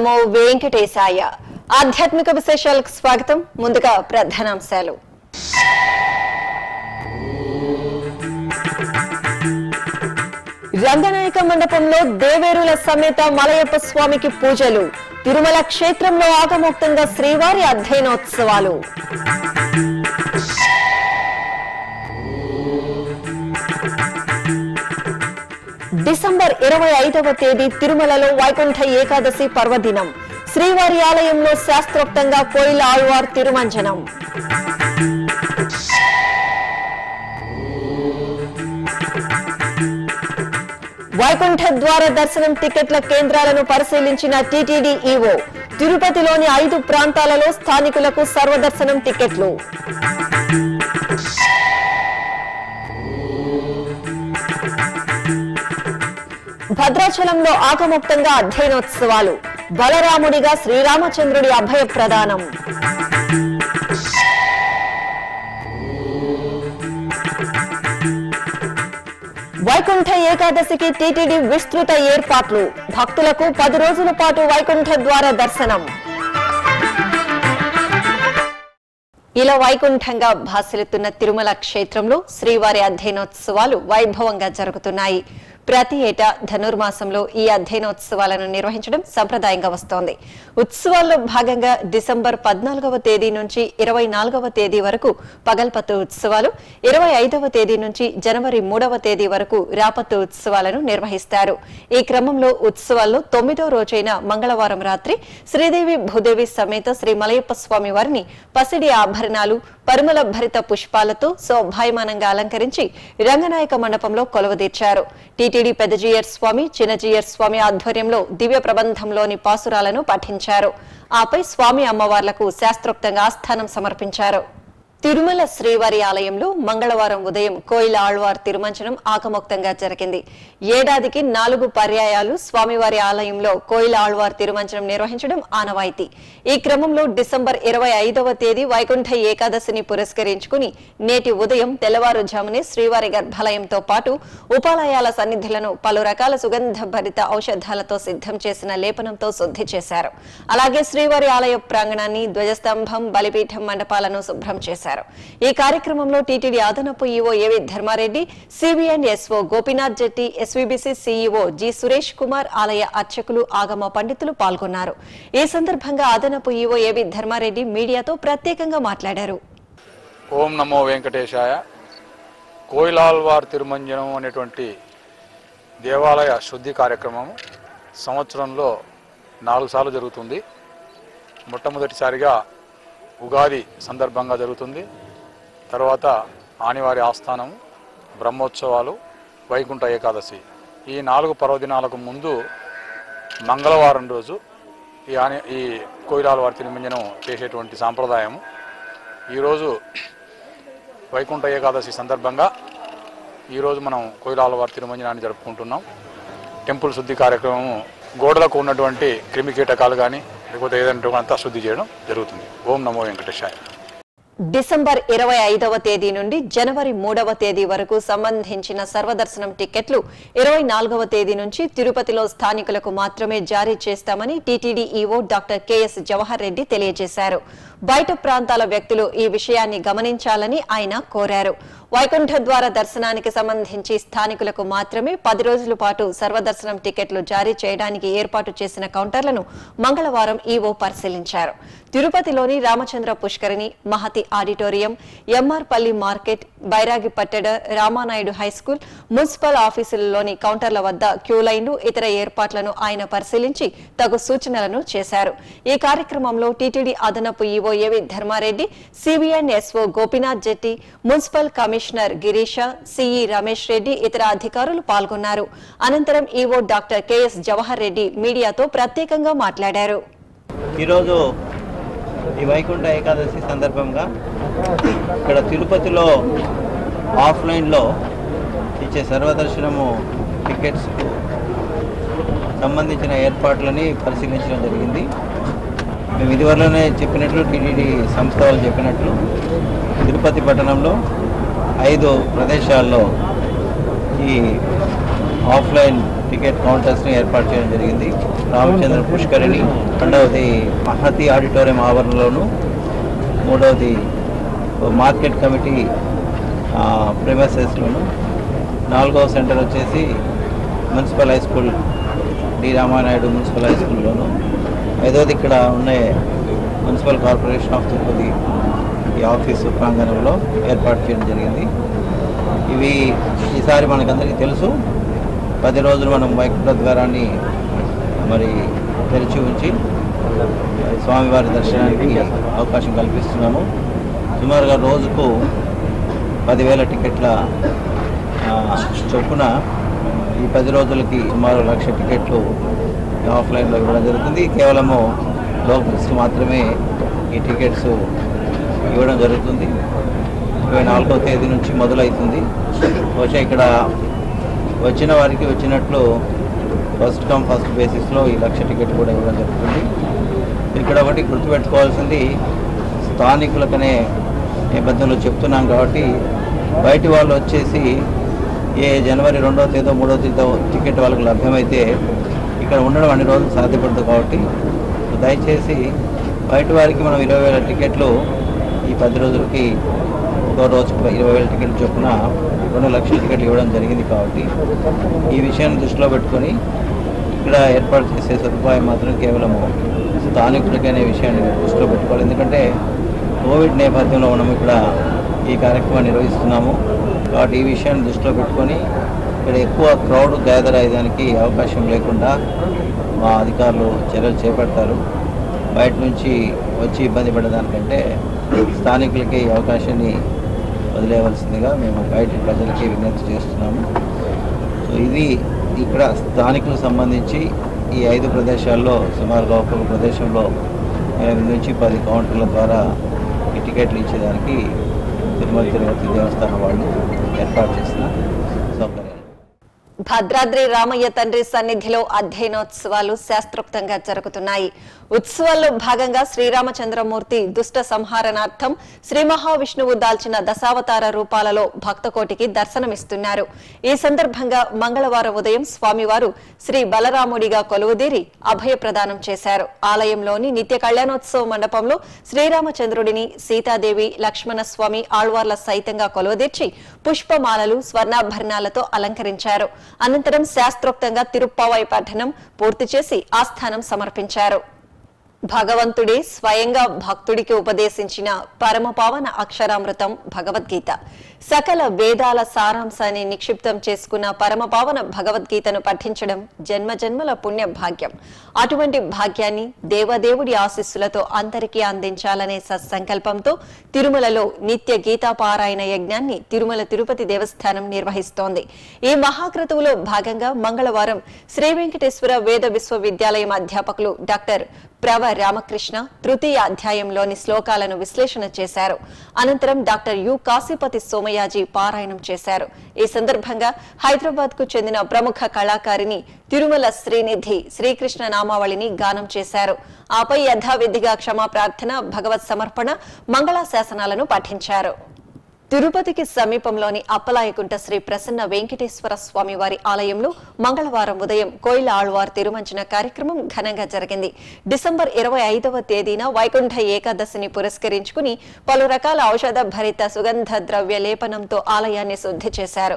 నమో వెంకటేశాయ ఆధ్యాత్మిక విశేషాలకు స్వాగతం ముందుగా ప్రధానాంశాలు రంగనాయక మండపంలో దేవేరుల సమేత మలయప్ప స్వామికి పూజలు తిరుమల క్షేత్రంలో ఆగమోక్తంగా శ్రీవారి అధ్యయనోత్సవాలు డిసెంబర్ ఇరవై ఐదవ తేదీ తిరుమలలో వైకుంఠ ఏకాదశి పర్వదినం శ్రీవారి ఆలయంలో శాస్త్రోక్తంగా కోయిల ఆళ్వార్ తిరుమంజనం వైకుంఠ ద్వార దర్శనం టికెట్ల కేంద్రాలను పరిశీలించిన టీటీడీ ఈవో తిరుపతిలోని ఐదు ప్రాంతాలలో స్థానికులకు సర్వదర్శనం టికెట్లు భద్రాచలంలో ఆగముక్తంగా అధ్యయనోత్సవాలు బలరాముడిగా శ్రీరామచంద్రుడి అభయ ప్రదానం వైకుంఠ ఏకాదశికి టీటీడీ విస్తృత ఏర్పాట్లు భక్తులకు పది రోజుల పాటు వైకుంఠ ద్వార దర్శనం ఇలా వైకుంఠంగా భాసిల్లుతున్న తిరుమల క్షేత్రంలో శ్రీవారి అధ్యయనోత్సవాలు వైభవంగా జరుగుతున్నాయి ప్రతి ఏటా ధనుర్మాసంలో ఈ అధ్యయనోత్సవాలను నిర్వహించడం సంప్రదాయంగా వస్తోంది ఉత్సవాల్లో భాగంగా డిసెంబర్ పద్నాలుగవ తేదీ నుంచి ఇరవై నాలుగవ తేదీ వరకు పగల్పత్తు ఉత్సవాలు ఇరవై ఐదవ తేదీ నుంచి జనవరి మూడవ తేదీ వరకు రాపత్తు ఉత్సవాలను నిర్వహిస్తారు ఈ క్రమంలో ఉత్సవాల్లో తొమ్మిదో రోజైన మంగళవారం రాత్రి శ్రీదేవి భూదేవి సమేత శ్రీ మలయప్ప స్వామి వారిని పసిడి ఆభరణాలు పరిమళ భరిత పుష్పాలతో శోభాయమానంగా అలంకరించి రంగనాయక మండపంలో కొలువుదీర్చారు టీటీడీ పెద్దజీయర్ స్వామి చిన్నజీయర్ స్వామి ఆధ్వర్యంలో దివ్య ప్రబంధంలోని పాసురాలను పఠించారు ఆపై స్వామి అమ్మవార్లకు శాస్త్రోక్తంగా ఆస్థానం సమర్పించారు తిరుమల శ్రీవారి ఆలయంలో మంగళవారం ఉదయం కోయిల ఆళ్వార్ తిరుమంచనం ఆకమోక్తంగా జరిగింది ఏడాదికి నాలుగు పర్యాయాలు స్వామివారి ఆలయంలో కోయిల ఆళ్వార్ తిరుమంచనం నిర్వహించడం ఆనవాయితీ ఈ క్రమంలో డిసెంబర్ ఇరవై ఐదవ తేదీ వైకుంఠ ఏకాదశిని పురస్కరించుకుని నేటి ఉదయం తెల్లవారుజామునే శ్రీవారి గర్భాలయంతో పాటు ఉపాలయాల సన్నిధులను పలు రకాల సుగంధ భరిత ఔషధాలతో సిద్ధం చేసిన లేపనంతో శుద్ధి చేశారు అలాగే శ్రీవారి ఆలయ ప్రాంగణాన్ని ధ్వజస్తంభం బలిపీఠం మండపాలను శుభ్రం చేశారు ఈ కార్యక్రమంలో టీటీడీ అదనపు ఈవో ఏవి ధర్మారెడ్డి సిబిఎన్ ఎస్ఓ గోపీనాథ్ జెట్టి ఎస్వీబీసీ సీఈఓ జి సురేష్ కుమార్ ఆలయ అర్చకులు ఆగమ పండితులు పాల్గొన్నారు ఈ సందర్భంగా అదనపు ఈవో ఏవి ధర్మారెడ్డి మీడియాతో ప్రత్యేకంగా మాట్లాడారు ఓం నమో వెంకటేశాయ కోయిలాల్వార్ తిరుమంజనం అనేటువంటి దేవాలయ శుద్ధి కార్యక్రమం సంవత్సరంలో నాలుగు సార్లు జరుగుతుంది మొట్టమొదటిసారిగా ఉగాది సందర్భంగా జరుగుతుంది తర్వాత ఆనివారి ఆస్థానం బ్రహ్మోత్సవాలు వైకుంఠ ఏకాదశి ఈ నాలుగు పర్వదినాలకు ముందు మంగళవారం రోజు ఈ ఆని ఈ కోయిలాల్వారి తిరుమంజనం చేసేటువంటి సాంప్రదాయం ఈరోజు వైకుంఠ ఏకాదశి సందర్భంగా ఈరోజు మనం కోయిలాలవారి తిరుమంజనాన్ని జరుపుకుంటున్నాం టెంపుల్ శుద్ధి కార్యక్రమం గోడలకు ఉన్నటువంటి క్రిమి కీటకాలు కానీ లేకపోతే ఏదంటే అంతా శుద్ధి చేయడం జరుగుతుంది ఓం నమో వెంకటేశాయ డిసెంబర్ ఇరవై ఐదవ తేదీ నుండి జనవరి మూడవ తేదీ వరకు సంబంధించిన సర్వదర్శనం టికెట్లు ఇరవై నాలుగవ తేదీ నుంచి తిరుపతిలో స్థానికులకు మాత్రమే జారీ చేస్తామని TTD EO doctor KS Jawahar Reddy తెలియజేశారు బయట ప్రాంతాల వ్యక్తులు ఈ విషయాన్ని గమనించాలని ఆయన కోరారు వైకుంఠ ద్వార దర్శనానికి సంబంధించి స్థానికులకు మాత్రమే పది రోజుల పాటు సర్వదర్శనం టికెట్లు జారీ చేయడానికి ఏర్పాటు చేసిన కౌంటర్లను మంగళవారం ఈవో పరిశీలించారు తిరుపతిలోని Ramachandra Pushkarini Mahathi auditorium MR Palli market Bairagi Patteda Ramanaidu high school municipal ఆఫీసులలోని కౌంటర్ల వద్ద క్యూ లైన్లు ఇతర ఏర్పాట్లను ఆయన పరిశీలించి తగు సూచనలను చేశారు ఈ కార్యక్రమంలో టీటీడీ అదనపు ఈవో ఏవి ధర్మారెడ్డి సిబిఎన్ ఎస్ఓ Gopinath Jetti municipal commissioner Girisha CE Ramesh Reddy ఇతర అధికారులు పాల్గొన్నారు అనంతరం EO doctor KS Jawahar Reddy మీడియాతో ప్రత్యేకంగా మాట్లాడారు ఈరోజు ఈ వైకుంఠ ఏకాదశి సందర్భంగా ఇక్కడ తిరుపతిలో ఆఫ్లైన్లో ఇచ్చే సర్వదర్శనము టికెట్స్కు సంబంధించిన ఏర్పాట్లని పరిశీలించడం జరిగింది మేము ఇదివరలోనే చెప్పినట్లు టీటీడీ సంస్థ వాళ్ళు చెప్పినట్లు తిరుపతి పట్టణంలో ఐదు ప్రదేశాల్లో ఈ ఆఫ్లైన్ టికెట్ కౌంటర్స్ని ఏర్పాటు చేయడం జరిగింది రామచంద్ర పుష్కరిణి రెండవది మహతి ఆడిటోరియం ఆవరణలోను మూడవది మార్కెట్ కమిటీ ప్రిమైసెస్లోను నాలుగవ సెంటర్ వచ్చేసి municipal high school D Ramanaidu municipal high స్కూల్లోను ఐదవది ఇక్కడ ఉన్న మున్సిపల్ కార్పొరేషన్ ఆఫ్ తిరుపతి ఈ ఆఫీసు ప్రాంగణంలో ఏర్పాటు చేయడం జరిగింది ఇవి ఈసారి మనకందరికీ తెలుసు పది రోజులు మనం వైకుంఠ ద్వారాన్ని మరి తెరిచి ఉంచి మరి స్వామివారి దర్శనానికి అవకాశం కల్పిస్తున్నాము సుమారుగా రోజుకు పదివేల టికెట్ల ఆ, చొప్పున ఈ పది రోజులకి సుమారు లక్ష టికెట్లు ఆఫ్లైన్లో ఇవ్వడం జరుగుతుంది కేవలము లోకల్స్కి మాత్రమే ఈ టికెట్స్ ఇవ్వడం జరుగుతుంది ఇరవై నాలుగో తేదీ నుంచి మొదలవుతుంది బహుశా ఇక్కడ వచ్చిన వారికి వచ్చినట్లు ఫస్ట్ కమ్ ఫస్ట్ బేసిస్లో ఈ లక్ష టికెట్ కూడా ఇవ్వడం జరుగుతుంది ఇక్కడ ఒకటి గుర్తుపెట్టుకోవాల్సింది స్థానికులకనే నేపథ్యంలో చెప్తున్నాం కాబట్టి బయటి వాళ్ళు వచ్చేసి ఏ జనవరి రెండవ తేదీ మూడవ తేదీ టికెట్ వాళ్ళకి లభ్యమైతే ఇక్కడ ఉండడం అన్ని రోజులు సాధ్యపడదు కాబట్టి దయచేసి బయట వారికి మనం ఇరవై వేల టికెట్లు ఈ పది రోజులకి ఒక్కో రోజుకు ఇరవై వేల టికెట్లు చొప్పున రెండు లక్షల టికెట్లు ఇవ్వడం జరిగింది కాబట్టి ఈ విషయాన్ని దృష్టిలో పెట్టుకొని ఇక్కడ ఏర్పాటు చేసే సదుపాయం మాత్రం కేవలము స్థానికులకి అనే విషయాన్ని దృష్టిలో పెట్టుకోవాలి ఎందుకంటే కోవిడ్ నేపథ్యంలో మనం ఇక్కడ ఈ కార్యక్రమాన్ని నిర్వహిస్తున్నాము కాబట్టి ఈ విషయాన్ని దృష్టిలో పెట్టుకొని ఇక్కడ ఎక్కువ క్రౌడ్ గ్యాదర్ అయ్యేదానికి అవకాశం లేకుండా మా అధికారులు చర్యలు చేపడతారు బయట నుంచి వచ్చి ఇబ్బంది పడేదానికంటే స్థానికులకి ఈ అవకాశాన్ని వదిలేయవలసిందిగా మేము బయట ప్రజలకి విజ్ఞప్తి చేస్తున్నాము సో ఇది ఇక్కడ స్థానికులకు సంబంధించి ఈ ఐదు ప్రదేశాల్లో సుమారుగా ఒక్కొక్క ప్రదేశంలో ఎనిమిది నుంచి పది కౌంటర్ల ద్వారా ఈ టికెట్లు ఇచ్చేదానికి తిరుమల తిరుపతి దేవస్థానం వాళ్ళు ఏర్పాటు చేసిన సౌకర్యాలు భద్రాద్రి రామయ్య తండ్రి సన్నిధిలో అధ్యయనోత్సవాలు శాస్త్రోక్తంగా జరుగుతున్నాయి ఉత్సవాల్లో భాగంగా శ్రీరామచంద్రమూర్తి దుష్ట సంహారణార్థం శ్రీ మహావిష్ణువు దాల్చిన దశావతార రూపాలలో భక్తకోటికి దర్శనమిస్తున్నారు ఈ సందర్భంగా మంగళవారం ఉదయం స్వామివారు శ్రీ బలరాముడిగా కొలువుదీరి అభయ ప్రదానం చేశారు ఆలయంలోని నిత్య కళ్యాణోత్సవ మండపంలో శ్రీరామచంద్రుడిని సీతాదేవి లక్ష్మణ స్వామి ఆళ్వార్ల సైతంగా కొలువుదీర్చి పుష్పమాలలు స్వర్ణాభరణాలతో అలంకరించారు అనంతరం శాస్త్రోక్తంగా తిరుప్పావై పఠనం పూర్తి చేసి ఆస్థానం సమర్పించారు భగవంతుడే స్వయంగా భక్తుడికి ఉపదేశించిన పరమపావన అక్షరామృతం భగవద్గీత సకల వేదాల సారాంశాన్ని నిక్షిప్తం చేసుకున్న పరమపావన భగవద్గీతను పఠించడం జన్మజన్మల పుణ్య భాగ్యం అటువంటి భాగ్యాన్ని దేవదేవుడి ఆశీస్సులతో అందరికీ అందించాలనే సత్సంకల్పంతో తిరుమలలో నిత్య గీతా పారాయణ యజ్ఞాన్ని తిరుమల తిరుపతి దేవస్థానం నిర్వహిస్తోంది ఈ మహాక్రతువులో భాగంగా మంగళవారం శ్రీ వెంకటేశ్వర వేద విశ్వవిద్యాలయం అధ్యాపకులు డాక్టర్ ప్రవ రామకృష్ణ తృతీయ అధ్యాయంలోని శ్లోకాలను విశ్లేషణ చేశారు అనంతరం డాక్టర్ యు కాశీపతి సోమయాజీ పారాయణం చేశారు ఈ సందర్భంగా హైదరాబాద్ కు చెందిన ప్రముఖ కళాకారిణి తిరుమల శ్రీనిధి శ్రీకృష్ణ నామావళిని గానం చేశారు ఆపై యథావిధిగా క్షమాప్రార్థన భగవత్ సమర్పణ మంగళాశాసనాలను పఠించారు తిరుపతికి సమీపంలోని అప్పలాయకుంట శ్రీ ప్రసన్న వెంకటేశ్వర స్వామి వారి ఆలయంలో మంగళవారం ఉదయం కోయిల ఆళ్వార్ తిరుమంచన కార్యక్రమం ఘనంగా జరిగింది డిసెంబర్ ఇరవై ఐదవ తేదీన వైకుంఠ ఏకాదశిని పురస్కరించుకుని పలు రకాల ఔషధ భరిత సుగంధ ద్రవ్య లేపనంతో ఆలయాన్ని శుద్ధి చేశారు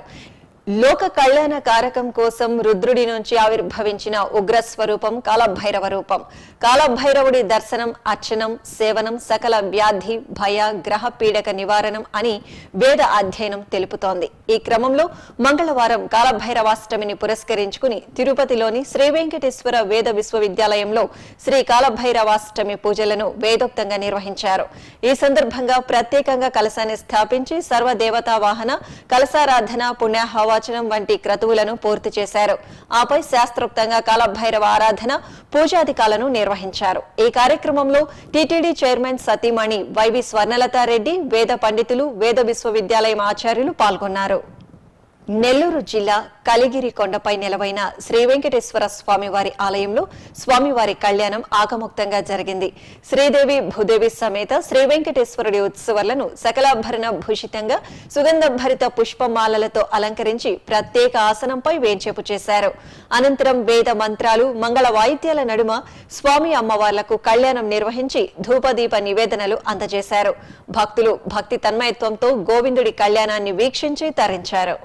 లోక కళ్యాణ కారకం కోసం రుద్రుడి నుంచి ఆవిర్భవించిన ఉగ్ర స్వరూపం కాలభైరవ రూపం కాలభైరవుడి దర్శనం అర్చనం సేవనం సకల వ్యాధి భయ గ్రహ పీడక నివారణం అని వేద అధ్యయనం తెలుపుతోంది ఈ క్రమంలో మంగళవారం కాలభైరవాష్టమిని పురస్కరించుకుని తిరుపతిలోని శ్రీ వెంకటేశ్వర వేద విశ్వవిద్యాలయంలో శ్రీ కాలభైరవాష్టమి పూజలను వేదోక్తంగా నిర్వహించారు ఈ సందర్భంగా ప్రత్యేకంగా కలశాన్ని స్థాపించి సర్వదేవతా వాహన కలశారాధన పుణ్యాహవాచనం వంటి క్రతువులను పూర్తి చేశారు ఆపై శాస్త్రోక్తంగా కాలభైరవ ఆరాధన పూజాధికాలను నిర్వహించారు ఈ కార్యక్రమంలో టీటీడీ చైర్మన్ సతీమణి వైవి స్వర్ణలతారెడ్డి వేద పండితులు వేద విశ్వవిద్యాలయం ఆచార్యులు పాల్గొన్నారు నెల్లూరు జిల్లా కలిగిరి కొండపై నెలవైన శ్రీ వెంకటేశ్వర స్వామివారి ఆలయంలో స్వామివారి కళ్యాణం ఆగముక్తంగా జరిగింది శ్రీదేవి భూదేవి సమేత శ్రీ వెంకటేశ్వరుడి ఉత్సవాలను సకలాభరణ భూషితంగా సుగంధ భరిత పుష్పమాలలతో అలంకరించి ప్రత్యేక ఆసనంపై వేంచేపు చేశారు అనంతరం వేద మంత్రాలు మంగళ వాయిద్యాల నడుమ స్వామి అమ్మవార్లకు కళ్యాణం నిర్వహించి ధూపదీప నివేదనలు అందజేశారు భక్తులు భక్తి తన్మయత్వంతో గోవిందుడి కళ్యాణాన్ని వీక్షించి తరించారు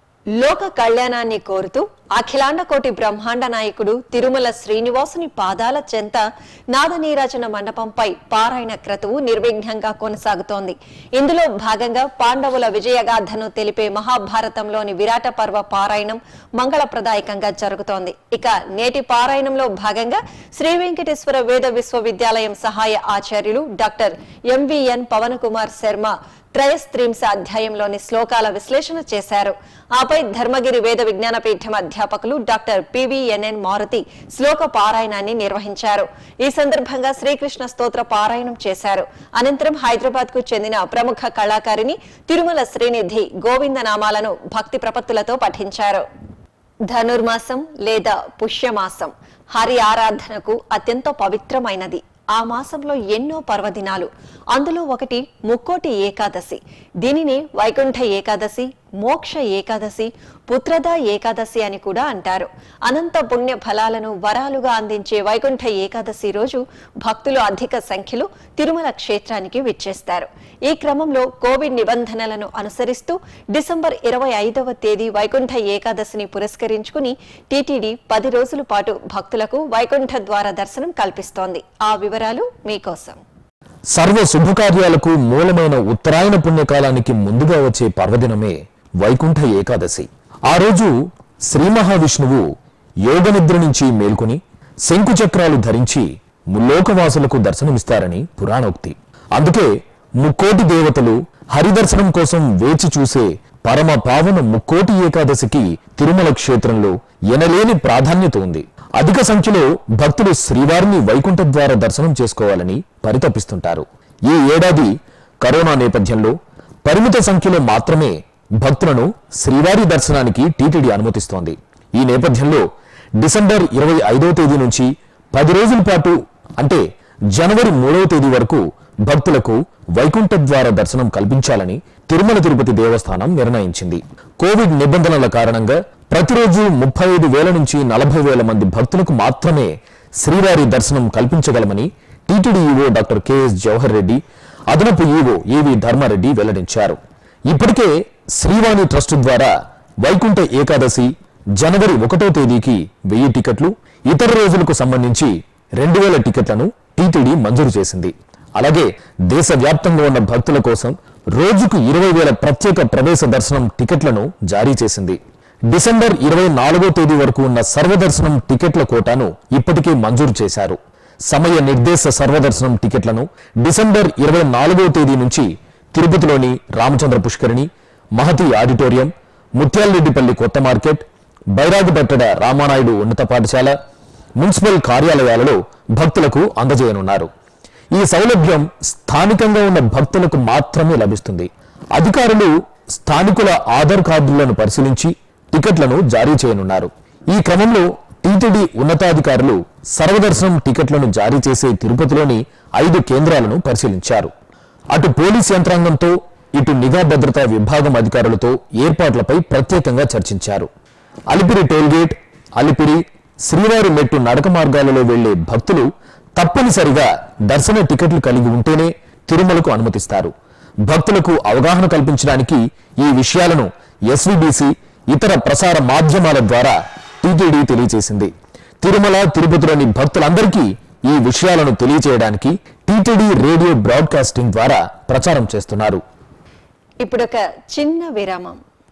లోక కళ్యాణాన్ని కోరుతూ అఖిలాండ కోటి బ్రహ్మాండ నాయకుడు తిరుమల శ్రీనివాసుని పాదాల చెంత నాదనీరాజన మండపంపై పారాయణ క్రతువు నిర్విఘ్నంగా కొనసాగుతోంది ఇందులో భాగంగా పాండవుల విజయగాథను తెలిపే మహాభారతంలోని విరాట పర్వ పారాయణం మంగళప్రదాయకంగా జరుగుతోంది ఇక నేటి పారాయణంలో భాగంగా శ్రీ వెంకటేశ్వర వేద విశ్వవిద్యాలయం సహాయ ఆచార్యులు డాక్టర్ ఎంవిఎన్ పవన్ కుమార్ శర్మ త్రయస్త్రీంస అధ్యాయంలోని శ్లోకాల విశ్లేషణ చేశారు ఆపై ధర్మగిరి వేద విజ్ఞాన పీఠం అధ్యాపకులు డాక్టర్ పివిఎన్ఎన్ మారుతి శ్లోక పారాయణాన్ని నిర్వహించారు ఈ సందర్భంగా శ్రీకృష్ణ స్తోత్ర పారాయణం చేశారు అనంతరం హైదరాబాద్ కు చెందిన ప్రముఖ కళాకారిణి తిరుమల శ్రీనిధి గోవింద నామాలను భక్తి ప్రపత్తులతో పఠించారు ధనుర్మాసం లేదా పుష్యమాసం హరి ఆరాధనకు అత్యంత పవిత్రమైనది ఆ మాసంలో ఎన్నో పర్వదినాలు అందులో ఒకటి ముక్కోటి ఏకాదశి దీనిని వైకుంఠ ఏకాదశి మోక్ష ఏకాదశి పుత్రద ఏకాదశి అని కూడా అంటారు అనంత పుణ్య ఫలాలను వరాలుగా అందించే వైకుంఠ ఏకాదశి రోజు భక్తులు అధిక సంఖ్యలో తిరుమల క్షేత్రానికి విచ్చేస్తారు ఈ క్రమంలో కోవిడ్ నిబంధనలను అనుసరిస్తూ డిసెంబర్ ఇరవై ఐదవ తేదీ వైకుంఠ ఏకాదశిని పురస్కరించుకుని టీటీడీ పది రోజుల పాటు భక్తులకు వైకుంఠ ద్వార దర్శనం కల్పిస్తోంది ఆ వివరాలు మీకోసం సర్వ శుభకార్యాలకు మూలమైన ఉత్తరాయణ పుణ్యకాలానికి ముందుగా వచ్చే పర్వదినమే వైకుంఠ ఏకాదశి ఆ రోజు శ్రీ మహావిష్ణువు యోగనిద్ర నుంచి మేల్కొని శంకుచక్రాలు ధరించి ముల్లోకవాసులకు దర్శనమిస్తారని పురాణోక్తి అందుకే ముక్కోటి దేవతలు హరిదర్శనం కోసం వేచి చూసే పరమ పావన ముక్కోటి ఏకాదశికి తిరుమల క్షేత్రంలో ఎనలేని ప్రాధాన్యత ఉంది అధిక సంఖ్యలో భక్తులు శ్రీవారిని వైకుంఠ ద్వార దర్శనం చేసుకోవాలని పరితపిస్తుంటారు ఈ ఏడాది కరోనా నేపథ్యంలో పరిమిత సంఖ్యలో మాత్రమే భక్తులను శ్రీవారి దర్శనానికి టీటీడీ అనుమతిస్తోంది ఈ నేపథ్యంలో డిసెంబర్ ఇరవై ఐదవ తేదీ నుంచి పది రోజుల పాటు అంటే జనవరి మూడవ తేదీ వరకు భక్తులకు వైకుంఠ ద్వార దర్శనం కల్పించాలని తిరుమల తిరుపతి దేవస్థానం నిర్ణయించింది కోవిడ్ నిబంధనల కారణంగా ప్రతిరోజు ముప్పై ఐదు వేల నుంచి నలభై వేల మంది భక్తులకు మాత్రమే శ్రీవారి దర్శనం కల్పించగలమని TTD EO doctor KS Jawahar Reddy అదనపు ఈవో ఏవి ధర్మారెడ్డి వెల్లడించారు ఇప్పటికే శ్రీవాణి ట్రస్ట్ ద్వారా వైకుంఠ ఏకాదశి జనవరి ఒకటో తేదీకి వెయ్యి టికెట్లు ఇతర రోజులకు సంబంధించి రెండు వేల టికెట్లను టీటీడీ మంజూరు చేసింది అలాగే దేశవ్యాప్తంగా ఉన్న భక్తుల కోసం రోజుకు ఇరవై వేల ప్రత్యేక ప్రవేశ దర్శనం టికెట్లను జారీ చేసింది డిసెంబర్ ఇరవై నాలుగో తేదీ వరకు ఉన్న సర్వదర్శనం టికెట్ల కోటాను ఇప్పటికే మంజూరు చేశారు సమయ నిర్దేశ సర్వదర్శనం టికెట్లను డిసెంబర్ ఇరవై నాలుగో తేదీ నుంచి తిరుపతిలోని రామచంద్ర పుష్కరిణి మహతి ఆడిటోరియం ముత్యాలరెడ్డిపల్లి కొత్త మార్కెట్ బైరాగిపట్టడ రామానాయుడు ఉన్నత పాఠశాల మున్సిపల్ కార్యాలయాలలో భక్తులకు అందజేయనున్నారు ఈ సౌలభ్యం స్థానికంగా ఉన్న భక్తులకు మాత్రమే లభిస్తుంది అధికారులు స్థానికుల ఆధార్ కార్డులను పరిశీలించి టికెట్లను జారీ చేయనున్నారు ఈ క్రమంలో టీటీడీ ఉన్నతాధికారులు సర్వదర్శనం టికెట్లను జారీ చేసే తిరుపతిలోని ఐదు కేంద్రాలను పరిశీలించారు అటు పోలీస్ యంత్రాంగంతో ఇటు నిఘా భద్రతా విభాగం అధికారులతో ఏర్పాట్లపై ప్రత్యేకంగా చర్చించారు అలిపిరి టోల్గేట్ అలిపిరి శ్రీవారి మెట్టు నడక మార్గాలలో వెళ్లే భక్తులు తప్పనిసరిగా దర్శన టికెట్లు కలిగి ఉంటేనే తిరుమలకు అనుమతిస్తారు భక్తులకు అవగాహన కల్పించడానికి ఈ విషయాలను ఎస్వీబీసీ ఇతర ప్రసార మాధ్యమాల ద్వారా టీటీడీ తెలియజేసింది తిరుమల తిరుపతిలోని భక్తులందరికీ ఈ విషయాలను తెలియజేయడానికి టీటీడీ రేడియో బ్రాడ్కాస్టింగ్ ద్వారా ప్రచారం చేస్తున్నారు ఇప్పుడొక చిన్న విరామం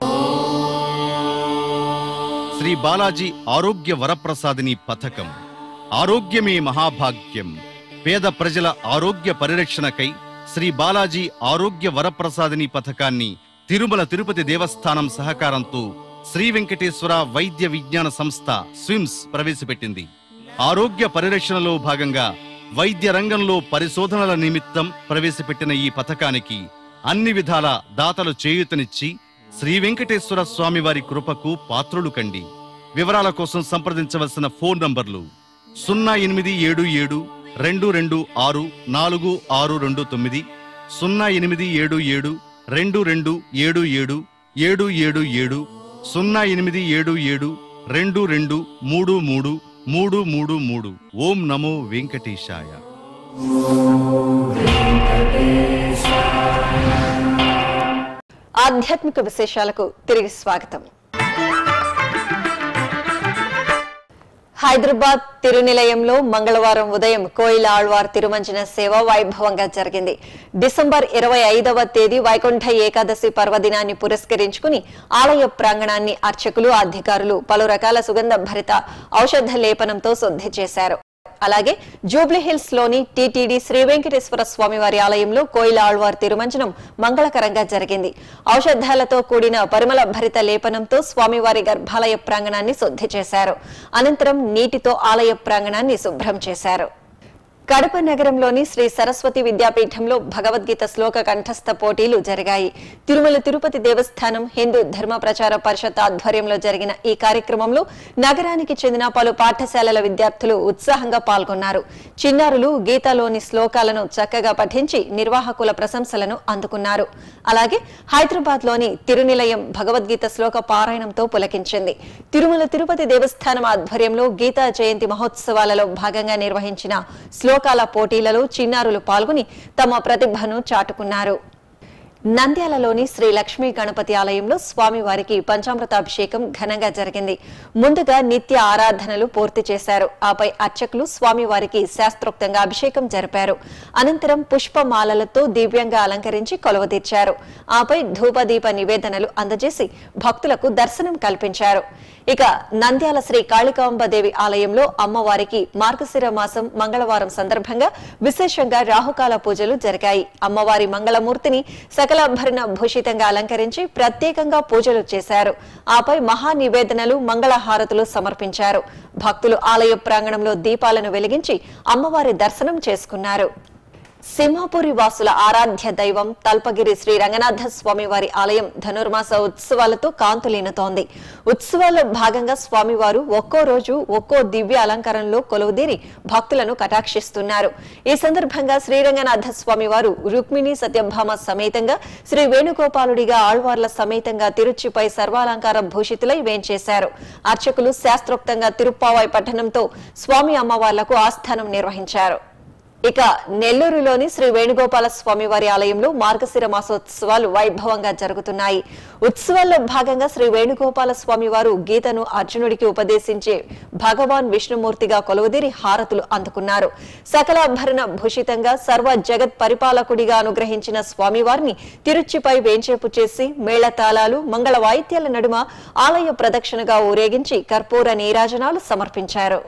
శ్రీ బాలాజీ ఆరోగ్య వరప్రసాదిని పథకం ఆరోగ్యమే మహాభాగ్యం పేద ప్రజల ఆరోగ్య పరిరక్షణకై శ్రీ బాలాజీ ఆరోగ్య వరప్రసాదిని పథకాన్ని తిరుమల తిరుపతి దేవస్థానం సహకారంతో శ్రీ వెంకటేశ్వర వైద్య విజ్ఞాన సంస్థ స్విమ్స్ ప్రవేశపెట్టింది ఆరోగ్య పరిరక్షణలో భాగంగా వైద్య రంగంలో పరిశోధనల నిమిత్తం ప్రవేశపెట్టిన ఈ పథకానికి అన్ని విధాల దాతలు చేయూతనిచ్చి శ్రీ వెంకటేశ్వర స్వామి వారి కృపకు పాత్రులు కండి వివరాల కోసం సంప్రదించవలసిన ఫోన్ నంబర్లు సున్నా ఎనిమిది ఏడు ఏడు రెండు రెండు ఆరు నాలుగు ఆరు రెండు తొమ్మిది సున్నా ఎనిమిది ఏడు ఏడు రెండు రెండు ఏడు ఏడు ఏడు ఏడు ఏడు సున్నా ఎనిమిది ఏడు ఏడు రెండు రెండు మూడు మూడు మూడు మూడు మూడు ఓం నమో వెంకటేశాయ ఆధ్యాత్మిక విశేషాలకు తిరిగి స్వాగతం హైదరాబాద్ తిరునిలయంలో మంగళవారం ఉదయం కోయిల ఆళ్వార్ తిరుమంజన సేవ వైభవంగా జరిగింది డిసెంబర్ ఇరవై ఐదవ తేదీ వైకుంఠ ఏకాదశి పర్వదినాన్ని పురస్కరించుకుని ఆలయ ప్రాంగణాన్ని అర్చకులు అధికారులు పలు రకాల సుగంధ భరిత ఔషధ లేపనంతో శుద్ధి చేశారు అలాగే జూబ్లీహిల్స్ లోని టీటీడీ శ్రీ వెంకటేశ్వర స్వామి వారి ఆలయంలో కోయిల ఆళ్వార్ తిరుమంజనం మంగళకరంగా జరిగింది ఔషధాలతో కూడిన పరిమళ భరిత లేపనంతో స్వామివారి గర్భాలయ ప్రాంగణాన్ని శుద్ధి చేశారు అనంతరం నీటితో ఆలయ ప్రాంగణాన్ని శుభ్రం చేశారు కడప నగరంలోని శ్రీ సరస్వతి విద్యాపీఠంలో భగవద్గీత శ్లోక కంఠస్థ పోటీలు జరిగాయి తిరుమల తిరుపతి దేవస్థానం హిందూ ధర్మ ప్రచార పరిషత్ ఆధ్వర్యంలో జరిగిన ఈ కార్యక్రమంలో నగరానికి చెందిన పలు పాఠశాలల విద్యార్థులు ఉత్సాహంగా పాల్గొన్నారు చిన్నారులు గీతలోని శ్లోకాలను చక్కగా పఠించి నిర్వాహకుల ప్రశంసలను అందుకున్నారు అలాగే హైదరాబాద్ లోని తిరునిలయం భగవద్గీత శ్లోక పారాయణంతో పులకించింది తిరుమల తిరుపతి దేవస్థానం ఆధ్వర్యంలో గీతా జయంతి మహోత్సవాలలో భాగంగా నిర్వహించిన శ్లోకాల పోటీలలో చిన్నారులు పాల్గొని తమ ప్రతిభను చాటుకున్నారు నంద్యాలలోని శ్రీ లక్ష్మీ గణపతి ఆలయంలో స్వామివారికి పంచామృతాభిషేకం ఘనంగా జరిగింది ముందుగా నిత్య ఆరాధనలు పూర్తి చేశారు ఆపై అర్చకులు స్వామివారికి శాస్త్రోక్తంగా అభిషేకం జరిపారు అనంతరం పుష్పమాలలతో దివ్యంగా అలంకరించి కొలవదీర్చారు ఆపై ధూపదీప నివేదనలు అందజేసి భక్తులకు దర్శనం కల్పించారు ఇక నంద్యాల శ్రీ కాళికాంబదేవి ఆలయంలో అమ్మవారికి మార్గశిర మాసం మంగళవారం సందర్భంగా విశేషంగా రాహుకాల పూజలు జరిగాయి అమ్మవారి మంగళమూర్తిని సకలాభరణ భూషితంగా అలంకరించి ప్రత్యేకంగా పూజలు చేశారు ఆపై మహా నివేదనలు మంగళహారతులు సమర్పించారు భక్తులు ఆలయ ప్రాంగణంలో దీపాలను వెలిగించి అమ్మవారి దర్శనం చేసుకున్నారు సింహాపురి వాసుల ఆరాధ్య దైవం తల్పగిరి శ్రీ రంగనాథ స్వామి వారి ఆలయం ధనుర్మాస ఉత్సవాలతో కాంతులీనుతోంది ఉత్సవాల్లో భాగంగా స్వామివారు ఒక్కో రోజు ఒక్కో దివ్య అలంకారంలో కొలువుదీరి భక్తులను కటాక్షిస్తున్నారు ఈ సందర్భంగా శ్రీరంగనాథ స్వామి వారు రుక్మిణి సత్యభామ సమేతంగా శ్రీ వేణుగోపాలుడిగా ఆళ్వార్ల సమేతంగా తిరుచిపై సర్వాలంకార భూషితులై వేంచేశారు అర్చకులు శాస్త్రోక్తంగా తిరుప్పావాయి పట్టణంతో స్వామి అమ్మవార్లకు ఆస్థానం నిర్వహించారు ఇక నెల్లూరులోని శ్రీ వేణుగోపాల స్వామి వారి ఆలయంలో మార్గశిర మాసోత్సవాలు వైభవంగా జరుగుతున్నాయి ఉత్సవాల్లో భాగంగా శ్రీ వేణుగోపాల స్వామి వారు గీతను అర్జునుడికి ఉపదేశించే భగవాన్ విష్ణుమూర్తిగా కొలువుదీరి హారతులు అందుకున్నారు సకలాభరణ భూషితంగా సర్వ జగత్ పరిపాలకుడిగా అనుగ్రహించిన స్వామివారిని తిరుచిపై వేంచేపు చేసి మేళతాళాలు మంగళ వాయిద్యాల నడుమ ఆలయ ప్రదక్షిణగా ఊరేగించి కర్పూర నీరాజనాలు సమర్పించారు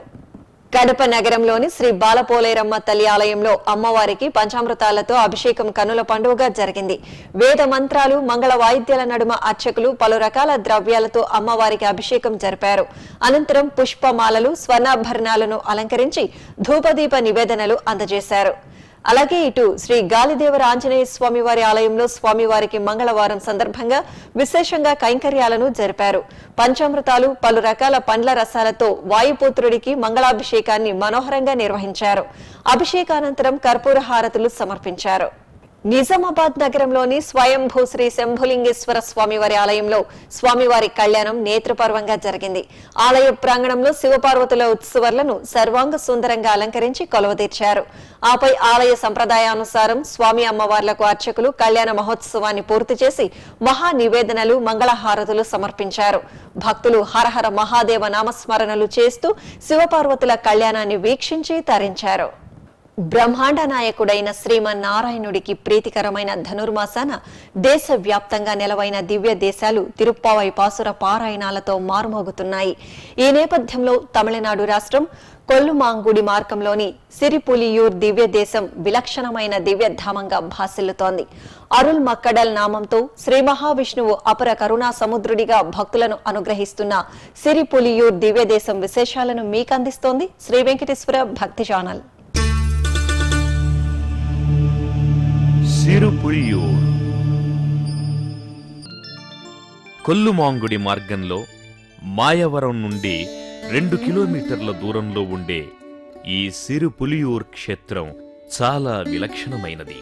కడప నగరంలోని శ్రీ బాలపోలేరమ్మ తల్లి ఆలయంలో అమ్మవారికి పంచామృతాలతో అభిషేకం కనుల పండుగగా జరిగింది వేద మంత్రాలు మంగళ వాయిద్యాల నడుమ అర్చకులు పలు రకాల ద్రవ్యాలతో అమ్మవారికి అభిషేకం జరిపారు అనంతరం పుష్పమాలలు స్వర్ణాభరణాలను అలంకరించి ధూపదీప నివేదనలు అందజేశారు అలాగే ఇటు శ్రీ గాలిదేవర ఆంజనేయ స్వామి వారి ఆలయంలో స్వామివారికి మంగళవారం సందర్భంగా విశేషంగా కైంకర్యాలను జరిపారు పంచామృతాలు పలు రకాల పండ్ల రసాలతో వాయుపుత్రుడికి మంగళాభిషేకాన్ని మనోహరంగా నిర్వహించారు అభిషేకానంతరం కర్పూర హారతులు సమర్పించారు నిజామాబాద్ నగరంలోని స్వయంభూ శ్రీ శంభులింగేశ్వర స్వామివారి ఆలయంలో స్వామివారి కళ్యాణం నేత్రపర్వంగా జరిగింది ఆలయ ప్రాంగణంలో శివపార్వతుల ఉత్సవాలను సర్వాంగ సుందరంగా అలంకరించి కొలవదీర్చారు ఆపై ఆలయ సంప్రదాయానుసారం స్వామి అమ్మవార్లకు అర్చకులు కళ్యాణ మహోత్సవాన్ని పూర్తి చేసి మహా నివేదనలు మంగళహారతులు సమర్పించారు భక్తులు హరహర మహాదేవ నామస్మరణలు చేస్తూ శివపార్వతుల కళ్యాణాన్ని వీక్షించి తరించారు బ్రహ్మాండ నాయకుడైన శ్రీమన్నారాయణుడికి ప్రీతికరమైన ధనుర్మాసాన దేశవ్యాప్తంగా నెలవైన దివ్య దేశాలు తిరుప్పావై పాసుర పారాయణాలతో మారుమోగుతున్నాయి ఈ నేపథ్యంలో తమిళనాడు రాష్ట్రం కొల్లుమాంగుడి మార్గంలోని సిరిపులియూర్ దివ్య దేశం విలక్షణమైన దివ్యధామంగా భాసిల్లుతోంది అరుల్ మక్కడల్ నామంతో శ్రీ మహావిష్ణువు అపర కరుణా సముద్రుడిగా భక్తులను అనుగ్రహిస్తున్న సిరిపులియూర్ దివ్య దేశం విశేషాలను మీకందిస్తోంది శ్రీ వెంకటేశ్వర భక్తి ఛానల్ సిరుపులియూర్ కొల్లుమాంగుడి మార్గంలో మాయవరం నుండి రెండు కిలోమీటర్ల దూరంలో ఉండే ఈ సిరు పులియూర్ క్షేత్రం చాలా విలక్షణమైనది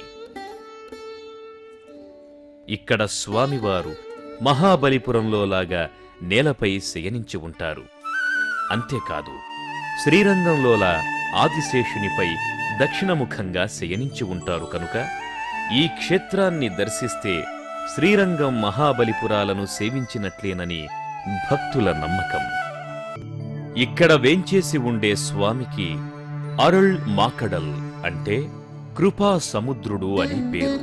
ఇక్కడ స్వామివారు మహాబలిపురంలో లాగా నేలపై శయనించి ఉంటారు అంతేకాదు శ్రీరంగంలోలా ఆదిశేషునిపై దక్షిణముఖంగా శయనించి ఉంటారు కనుక ఈ క్షేత్రాన్ని దర్శిస్తే శ్రీరంగం మహాబలిపురాలను సేవించినట్లేనని భక్తుల నమ్మకం ఇక్కడ వేంచేసి ఉండే స్వామికి అరుళ్ మాకడల్ అంటే కృపా సముద్రుడు అని పేరు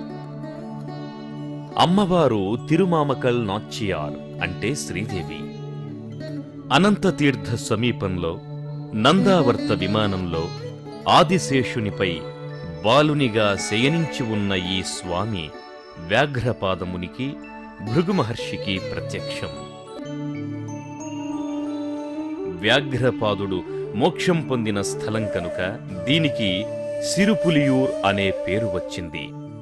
అమ్మవారు తిరుమామకల్ నాచ్యార్ అంటే శ్రీదేవి అనంత తీర్థ సమీపంలో నందావర్త విమానంలో ఆదిశేషునిపై బాలునిగా శయనించి ఉన్న ఈ స్వామి వ్యాఘ్రపాదమునికి భృగు మహర్షికి ప్రత్యక్షం వ్యాఘ్రపాదుడు మోక్షం పొందిన స్థలం కనుక దీనికి సిరుపులియూర్ అనే పేరు వచ్చింది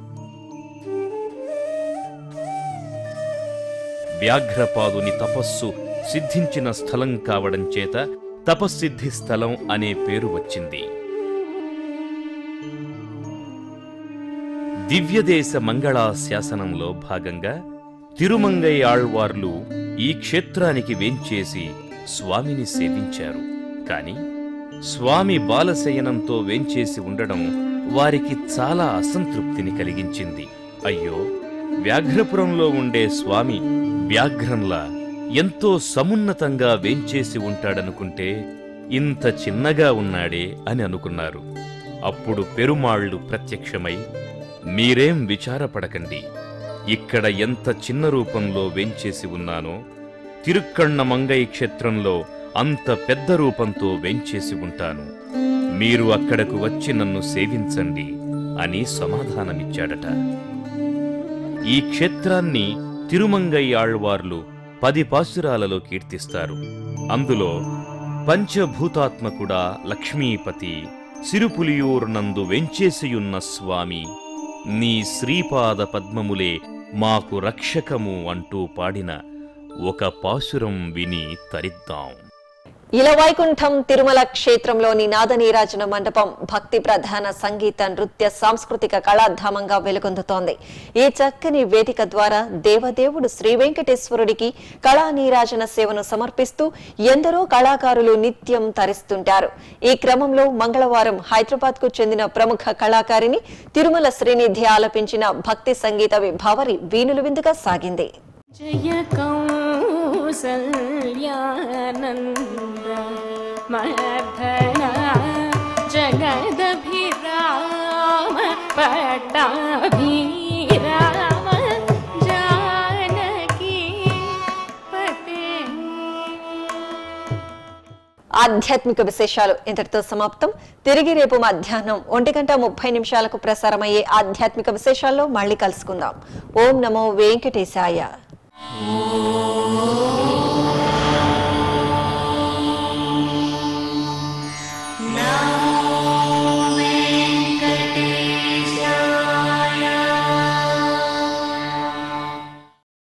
వ్యాఘ్రపాదుని తపస్సు సిద్ధించిన స్థలం కావడం చేత తపస్సిద్ధి స్థలం అనే పేరు వచ్చింది దివ్యదేశ మంగళా శాసనంలో భాగంగా తిరుమంగై ఆళ్వార్లు ఈ క్షేత్రానికి వేంచేసి స్వామిని సేవించారు కాని స్వామి బాలశయనంతో వేంచేసి ఉండడం వారికి చాలా అసంతృప్తిని కలిగించింది అయ్యో వ్యాఘ్రపురంలో ఉండే స్వామి వ్యాఘ్రంలా ఎంతో సమున్నతంగా వేంచేసి ఉంటాడనుకుంటే ఇంత చిన్నగా ఉన్నాడే అని అనుకున్నారు అప్పుడు పెరుమాళ్లు ప్రత్యక్షమై మీరేం విచారపడకండి ఇక్కడ ఎంత చిన్న రూపంలో వేంచేసి ఉన్నానో తిరుక్కಣ್ణ మంగై క్షేత్రంలో అంత పెద్ద రూపంతో వేంచేసి ఉంటాను మీరు అక్కడకు వచ్చి నన్ను సేవించండి అని సమాధానమిచ్చాడట ఈ క్షేత్రాన్ని తిరుమంగై ఆళ్వార్లు పది పాసురాలలో కీర్తిస్తారు అందులో పంచభూతాత్మకుడా లక్ష్మీపతి సిరుపులియూరునందు వెంచేసియున్న స్వామి నీ శ్రీపాద పద్మములే మాకు రక్షకము అంటూ పాడిన ఒక పాసురం విని తరిద్దాం ఇలవైకుంఠం తిరుమల క్షేత్రంలోని నాదనీరాజన మండపం భక్తి ప్రధాన సంగీత నృత్య సాంస్కృతిక కళాధామంగా వెలుగొందుతోంది ఈ చక్కని వేదిక ద్వారా దేవదేవుడు శ్రీ వెంకటేశ్వరుడికి కళా నీరాజన సేవను సమర్పిస్తూ ఎందరో కళాకారులు నిత్యం తరిస్తుంటారు ఈ క్రమంలో మంగళవారం హైదరాబాద్ కు చెందిన ప్రముఖ కళాకారిణి తిరుమల శ్రీనిధి ఆలపించిన భక్తి సంగీత విభావరి వీణులు విందుగా సాగింది जय कौसल्यानन्द मर्दना जगदभिराम पट्टाभिराम जानकी पते ఆధ్యాత్మిక విశేషాలు ఇంతటితో సమాప్తం తిరిగి రేపు మధ్యాహ్నం ఒంటి గంట ముప్పై నిమిషాలకు ప్రసారమయ్యే ఆధ్యాత్మిక విశేషాల్లో మళ్ళీ కలుసుకుందాం ఓం నమో వెంకటేశాయ ఓ